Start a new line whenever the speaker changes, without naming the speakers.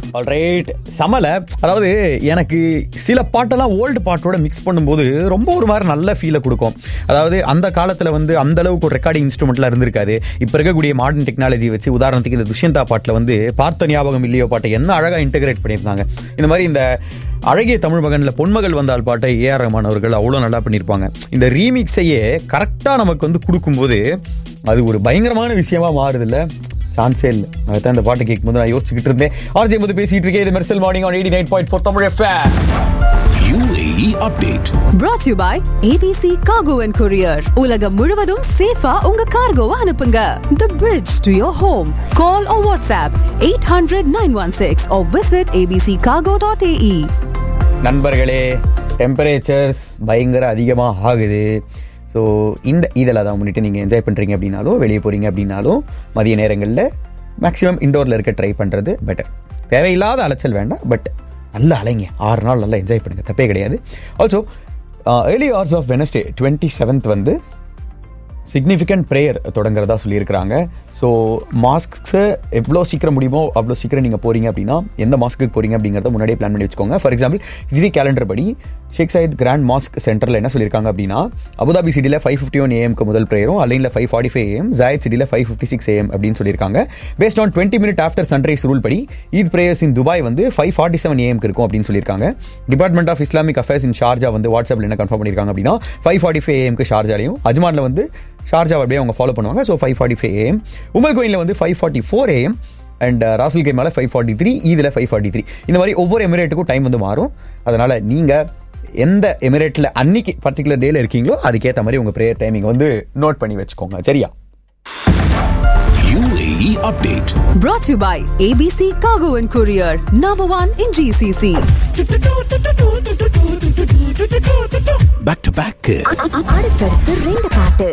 Alright சமல அதாவது எனக்கு சில பாட்டெல்லாம் ஓல்டு பாட்டோட மிக்ஸ் பண்ணும்போது ரொம்ப ஒரு மாதிரி நல்ல ஃபீலை கொடுக்கும் அதாவது அந்த காலத்தில் வந்து அந்த அளவுக்கு ஒரு ரெக்கார்டிங் இன்ஸ்ட்ருமெண்ட்லாம் இருந்திருக்காது இப்போ இருக்கக்கூடிய மாடர்ன் டெக்னாலஜி வச்சு உதாரணத்துக்கு இந்த துஷ்யந்தா பாட்டில் வந்து பார்த்த ஞாபகம் இல்லையோ பாட்டை என்ன அழகாக இன்டகிரேட் பண்ணியிருந்தாங்க இந்த மாதிரி இந்த அழகிய தமிழ் மகனில் பொன்மகள் வந்தால் பாட்டை ஏஆர் ரஹ்மான் அவர்கள் அவ்வளோ நல்லா பண்ணியிருப்பாங்க இந்த ரீமிக்ஸையே கரெக்டாக நமக்கு வந்து கொடுக்கும்போது அது ஒரு பயங்கரமான விஷயமா மாறுது இல்ல சான்ஸே இல்லை அதான் இந்த பாட்டு கேட்கும்போது நான் யோசிச்சுக்கிட்டு இருந்தேன் ஆர்ஜே போது பேசிட்டு இருக்கேன் இது Mersal morning on eighty nine point four Tamil FM
UAE update.
brought to you by ABC Cargo and Courier. உலகம் முழுவதும் சேஃபா உங்க கார்கோவை அனுப்புங்க. The bridge to your home. Call or WhatsApp 800-916 or visit abccargo.ae.
நண்பர்களே டெம்பரேச்சர்ஸ் பயங்கர அதிகமாக ஆகுது ஸோ இந்த இதில் தான் முன்னிட்டு நீங்கள் என்ஜாய் பண்ணுறீங்க அப்படின்னாலும் வெளியே போகிறீங்க அப்படின்னாலும் மதிய நேரங்களில் மேக்ஸிமம் இண்டோரில் இருக்க ட்ரை பண்ணுறது பெட்டர் தேவையில்லாத அலைச்சல் வேண்டாம் பட் நல்ல அலைங்க ஆறு நாள் நல்லா என்ஜாய் பண்ணுங்க தப்பே கிடையாது also early hours of Wednesday twenty seventh வந்து சிக்னிஃபிகண்ட் ப்ரேயர் தொடங்குறதா சொல்லியிருக்கிறாங்க ஸோ மாஸ்க்ஸை எவ்வளோ சீக்கிரம் முடியுமோ அவ்வளோ சீக்கிரம் நீங்கள் போகிறீங்க அப்படின்னா எந்த மாஸ்க்கு போகிறீங்க அப்படிங்கிறத முன்னாடியே பிளான் பண்ணி வச்சுக்கோங்க ஃபார் எக்ஸாம்பிள் ஹிஜ்ரி கேலண்டர் படி ஷேக் சயத் கிராண்ட் மாஸ்க் சென்டரில் என்ன சொல்லியிருக்காங்க அப்படின்னா அபுதாபி சிட்டியில் ஃபைவ் ஃபிஃப்டி ஒன் ஏஎம்க்கு முதல் ப்ரேயரும் அலைனில் five forty five AM Zayed சிட்டியில் ஃபைவ் ஃபிஃப்டி சிக்ஸ் ஏஎம் அப்படின்னு சொல்லியிருக்காங்க based on twenty minute after sunrise rule படி ஈத் பிரேயர்ஸ் இன் துபாய் வந்து ஃபைவ் ஃபார்ட்டி செவன் ஏஎம்க்கு இருக்கும் அப்படின்னு சொல்லியிருக்காங்க department of Islamic affairs in Sharjah வந்து வாட்ஸ்அப்பில் என்ன கன்ஃபார்ம் பண்ணியிருக்காங்க அப்படின்னா ஃபைவ் ஃபார்ட்டி ஃபைவ் ஏஎம்க்கு ஷார்ஜாலையும் அஜ்மானில் வந்து ஷார்ஜா அப்படியே அவங்க ஃபாலோ பண்ணுவாங்க so five forty five AM உமல் கோயிலில் வந்து five forty four AM and Ras al Khaimah மேலே ஃபைவ் ஃபார்ட்டி த்ரீ இதில் ஃபைவ் ஃபார்ட்டி த்ரீ இந்த மாதிரி ஒவ்வொரு எமிரேட்டுக்கும் டைம் வந்து மாறும் அதனால் நீங்கள் எந்த எமிரேட்டில் அன்னைக்கு பர்டிகுலர் டேல இருக்கீங்களோ அதுக்கேற்ற மாதிரி உங்கள் ப்ரேயர் டைமிங் வந்து நோட் பண்ணி வச்சுக்கோங்க சரியா
UAE update.
Brought to you by ABC Cargo and Courier. Number one in GCC.
Back to back.
அடுத்தடுத்து ரெண்டு பாட்டு